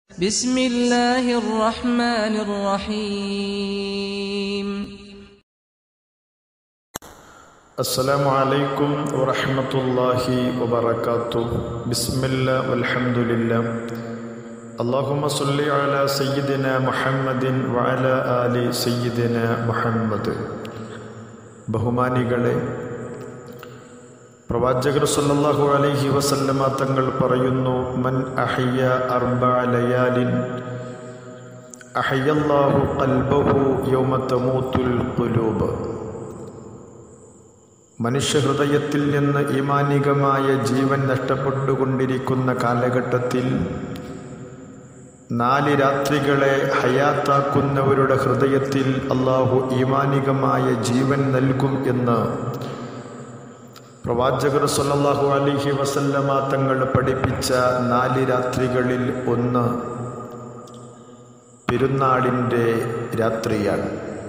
بسم الله الرحمن الرحيم السلام عليكم ورحمة الله وبركاته بسم الله والحمد لله اللهم صل على سيدنا محمد وعلى آل سيدنا محمد ബഹുമാനികളെ പ്രവാചകർ സല്ലല്ലാഹു അലൈഹി വസല്ലമ തങ്ങൾ പറയുന്നു മൻ അഹിയ അർബഅ ലയാലിൻ അഹയ്യല്ലാഹു ഖൽബഹു യൗമ തമൂത്തുൽ ഖുലൂബ് മനുഷ്യഹൃദയത്തിൽ നിന്ന് ഈമാനികമായ ജീവൻ നഷ്ടപ്പെട്ടുകൊണ്ടിരിക്കുന്ന കാലഘട്ടത്തിൽ നാല് രാത്രികളെ ഹയാത്താക്കുന്നവരുടെ ഹൃദയത്തിൽ അള്ളാഹു ഈമാനികമായ ജീവൻ നൽകും എന്ന് പ്രവാചകർ സല്ലല്ലാഹു അലൈഹി വസല്ലമ തങ്ങൾ പഠിപ്പിച്ച നാല് രാത്രികളിൽ ഒന്ന് പെരുന്നാളിൻ്റെ രാത്രിയാണ്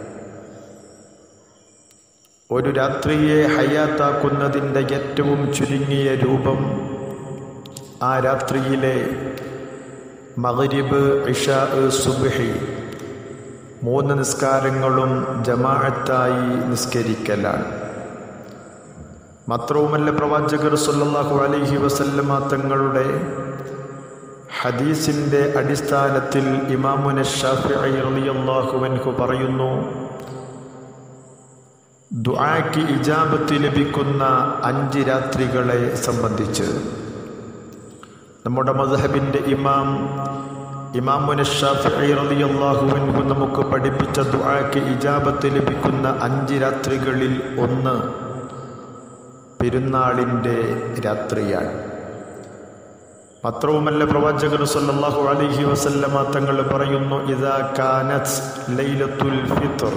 ഒരു രാത്രിയെ ഹയാത്താക്കുന്നതിൻ്റെ ഏറ്റവും ചുരുങ്ങിയ രൂപം ആ രാത്രിയിലെ മഗ്രിബ് ഇഷാ സുബ്ഹി മൂന്ന് നിസ്കാരങ്ങളും ജമാഅത്തായി നിസ്കരിക്കലാണ് മാത്രവുമല്ല പ്രവാചകർ സല്ലല്ലാഹു അലൈഹി വസല്ലമ തങ്ങളുടെ ഹദീസിൻ്റെ അടിസ്ഥാനത്തിൽ ഇമാമുന ഷാഫിഈ റളിയല്ലാഹു അൻഹു പറയുന്നു ദുആക്ക് ഇജാബത്ത് ലഭിക്കുന്ന അഞ്ച് രാത്രികളെ സംബന്ധിച്ച് നമ്മുടെ മദ്ഹബിൻ്റെ ഇമാം ഇമാമുന ഷാഫിഈ റളിയല്ലാഹു അൻഹു നമുക്ക് പഠിപ്പിച്ച ദുആക്ക് ഇജാബത്ത് ലഭിക്കുന്ന അഞ്ച് രാത്രികളിൽ ഒന്ന് പെരുന്നാളിൻ്റെ രാത്രിയാണ് മാത്രവുമല്ല പ്രവാചകർ സല്ലല്ലാഹു അലൈഹി വസല്ലമ തങ്ങൾ പറയുന്നു ഇദാ കാനത് ലൈലത്തുൽ ഫിത്ർ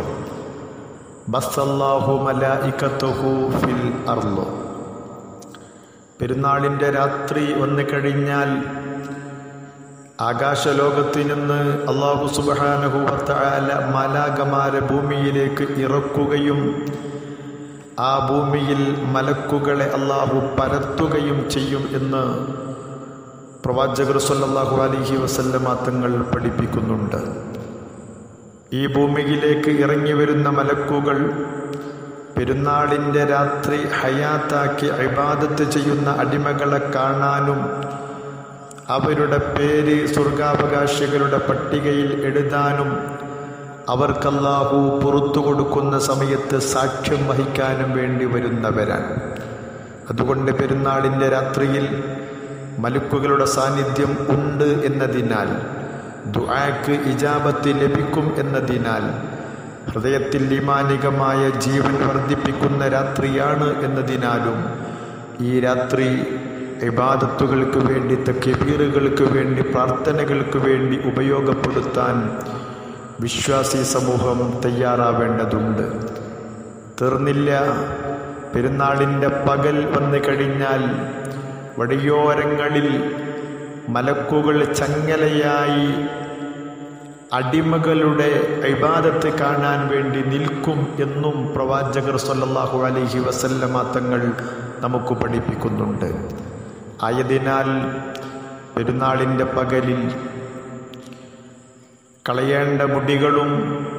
ബസ്സല്ലാഹു മലായിക്കത്തുഹു ഫിൽ അർള് പെരുന്നാളിൻ്റെ രാത്രി വന്നു കഴിഞ്ഞാൽ ആകാശലോകത്തിൽ നിന്ന് അള്ളാഹു സുബാനുഹുവത്തായ മാലാകമാരെ ഭൂമിയിലേക്ക് ഇറക്കുകയും ആ ഭൂമിയിൽ മലക്കുകളെ അള്ളാഹു പരത്തുകയും ചെയ്യും എന്ന് പ്രവാചകർ സല്ലല്ലാഹു അലൈഹി വസല്ലമ തങ്ങൾ പഠിപ്പിക്കുന്നുണ്ട് ഈ ഭൂമിയിലേക്ക് ഇറങ്ങി വരുന്ന മലക്കുകൾ പെരുന്നാളിൻ്റെ രാത്രി ഹയാത്താക്കി ഇബാദത്ത് ചെയ്യുന്ന അടിമകളെ കാണാനും അവരുടെ പേര് സ്വർഗാവകാശികളുടെ പട്ടികയിൽ എഴുതാനും അവർക്കല്ലാഹു പുറത്തു കൊടുക്കുന്ന സമയത്ത് സാക്ഷ്യം വഹിക്കാനും വേണ്ടി വരുന്നവരാണ് അതുകൊണ്ട് പെരുന്നാളിൻ്റെ രാത്രിയിൽ മലുക്കുകളുടെ സാന്നിധ്യം ഉണ്ട് എന്നതിനാൽ ദുആക്ക് ഇജാബത്ത് ലഭിക്കും എന്നതിനാൽ ഹൃദയത്തിൽ ഈമാനികമായ ജീവൻ വർദ്ധിപ്പിക്കുന്ന രാത്രിയാണ് എന്നതിനാലും ഈ രാത്രി ഇബാദത്തുകൾക്ക് വേണ്ടി തക്കബീറുകൾക്ക് വേണ്ടി പ്രാർത്ഥനകൾക്ക് വേണ്ടി ഉപയോഗപ്പെടുത്താൻ വിശ്വാസി സമൂഹം തയ്യാറാവേണ്ടതുണ്ട് തീർന്നില്ല പെരുന്നാളിൻ്റെ പകൽ വന്നു കഴിഞ്ഞാൽ വഴിയോരങ്ങളിൽ മലക്കുകൾ ചങ്ങലയായി അടിമകളുടെ ഇബാദത്ത് കാണാൻ വേണ്ടി നിൽക്കും എന്നും പ്രവാചകർ സല്ലല്ലാഹു അലൈഹി വസല്ലമ തങ്ങൾ നമുക്ക് പഠിപ്പിക്കുന്നുണ്ട് ആയതിനാൽ പെരുന്നാളിൻ്റെ പകലിൽ കളയേണ്ട മുടികളും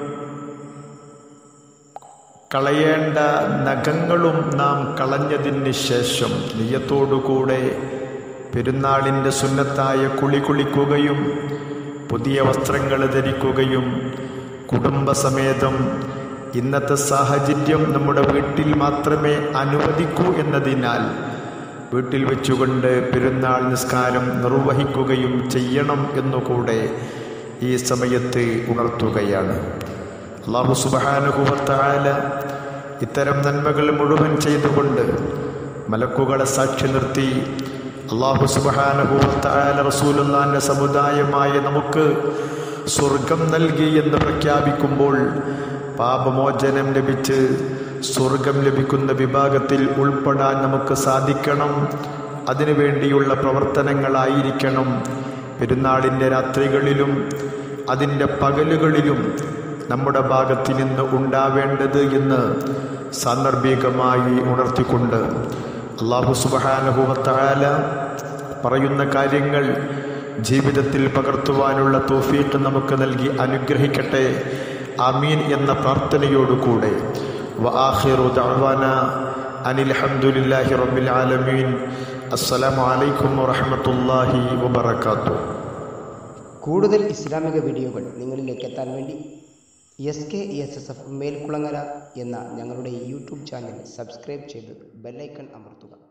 കളയേണ്ട നഖങ്ങളും നാം കളഞ്ഞതിന് ശേഷം നെയ്യത്തോടുകൂടെ പെരുന്നാളിൻ്റെ സുന്നത്തായ കുളി കുളിക്കുകയും പുതിയ വസ്ത്രങ്ങൾ ധരിക്കുകയും കുടുംബസമേതം ഇന്നത്തെ സാഹചര്യം നമ്മുടെ വീട്ടിൽ മാത്രമേ അനുവദിക്കൂ എന്നതിനാൽ വീട്ടിൽ വെച്ചുകൊണ്ട് പെരുന്നാൾ നിസ്കാരം നിർവഹിക്കുകയും ചെയ്യണം എന്നുകൂടെ ഈ സമയത്ത് ഉണർത്തുകയാണ് അള്ളാഹു സുബാനുഭവത്തായ ഇത്തരം നന്മകൾ മുഴുവൻ ചെയ്തുകൊണ്ട് മലക്കുകളെ സാക്ഷി നിർത്തി അള്ളാഹു സുബാനുഭവത്തായ റസൂലുല്ലാന്റെ സമുദായമായ നമുക്ക് സ്വർഗം നൽകി എന്ന് പ്രഖ്യാപിക്കുമ്പോൾ പാപമോചനം ലഭിച്ച് സ്വർഗം ലഭിക്കുന്ന വിഭാഗത്തിൽ ഉൾപ്പെടാൻ നമുക്ക് സാധിക്കണം അതിനുവേണ്ടിയുള്ള പ്രവർത്തനങ്ങളായിരിക്കണം പെരുന്നാളിൻ്റെ രാത്രികളിലും അതിൻ്റെ പകലുകളിലും നമ്മുടെ ഭാഗത്ത് നിന്ന് ഉണ്ടാവേണ്ടത് എന്ന് സാന്ദർഭികമായി ഉണർത്തിക്കൊണ്ട് അള്ളാഹു സുബാനുഭവത്തായ പറയുന്ന കാര്യങ്ങൾ ജീവിതത്തിൽ പകർത്തുവാനുള്ള തോഫീക്ക് നമുക്ക് നൽകി അനുഗ്രഹിക്കട്ടെ ആമീൻ എന്ന പ്രാർത്ഥനയോടുകൂടെ വആഖിറു ദഅവാന അനിൽ ഹംദുലില്ലാഹി റബ്ബിൽ ആലമീൻ അസ്സലാമു അലൈക്കും വറഹ്മത്തുള്ളാഹി വബറകാതുഹു കൂടുതൽ ഇസ്ലാമിക വീഡിയോകൾ നിങ്ങളിലേക്ക് എത്താൻ വേണ്ടി S K S S F Melkulangara എന്ന ഞങ്ങളുടെ യൂട്യൂബ് ചാനൽ സബ്സ്ക്രൈബ് ചെയ്ത് ബെല്ലൈക്കൺ അമർത്തുക